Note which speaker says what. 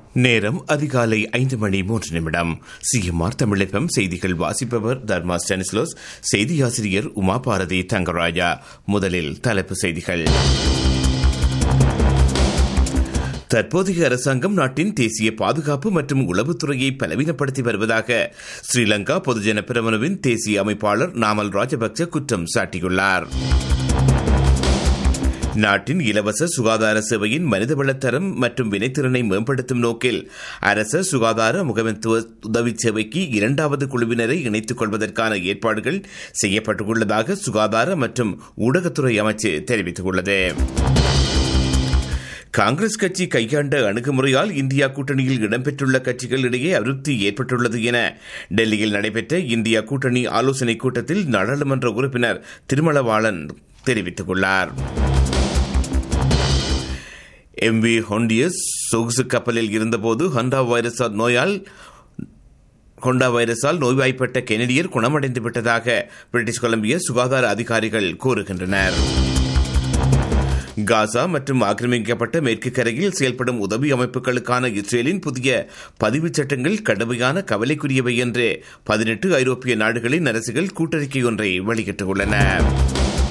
Speaker 1: நேரம் அதிகாலை ஐந்து மணி மூன்று நிமிடம் சிஎம்ஆர் தமிழகம் செய்திகள் வாசிப்பவர் தர்மா ஸ்டானிஸ்லோஸ் செய்தியாசிரியர் உமா பாரதி தங்கராஜா முதலில் தலைப்பு செய்திகள் தற்போதைய அரசாங்கம் நாட்டின் தேசிய பாதுகாப்பு மற்றும் உளவுத்துறையை பலவீனப்படுத்தி வருவதாக ஸ்ரீலங்கா பொதுஜன பிரமணுவின் தேசிய அமைப்பாளர் நாமல் ராஜபக்ச குற்றம் சாட்டியுள்ளார் நாட்டின் இலவச சுகாதார சேவையின் மனிதவளத்தரம் மற்றும் வினைத்திறனை மேம்படுத்தும் நோக்கில் அரச சுகாதார முகமைத்துவ உதவி சேவைக்கு இரண்டாவது குழுவினரை இணைத்துக் கொள்வதற்கான ஏற்பாடுகள் செய்யப்பட்டுள்ளதாக சுகாதார மற்றும் ஊடகத்துறை அமைச்சு தெரிவித்துள்ளது காங்கிரஸ் கட்சி கையாண்ட அணுகுமுறையால் இந்தியா கூட்டணியில் இடம்பெற்றுள்ள கட்சிகளிடையே அதிருப்தி ஏற்பட்டுள்ளது என டெல்லியில் நடைபெற்ற இந்தியா கூட்டணி ஆலோசனைக் கூட்டத்தில் நாடாளுமன்ற உறுப்பினர் திருமலவாளன் தெரிவித்துள்ளார் எம்வி ஹொண்டியஸ் சொகுசு கப்பலில் இருந்தபோது ஹண்டா வைரஸ் நோயால் ஹொண்டா வைரஸால் நோய்வாய்ப்பட்ட கெனடியர் குணமடைந்து விட்டதாக பிரிட்டிஷ் கொலம்பிய சுகாதார அதிகாரிகள் கூறுகின்றனர் காசா மற்றும் ஆக்கிரமிக்கப்பட்ட மேற்கு கரையில் செயல்படும் உதவி அமைப்புகளுக்கான இஸ்ரேலின் புதிய பதிவு சட்டங்கள் கடுமையான கவலைக்குரியவை என்று பதினெட்டு ஐரோப்பிய நாடுகளின் அரசுகள் கூட்டறிக்கை ஒன்றை வெளியிட்டுள்ளன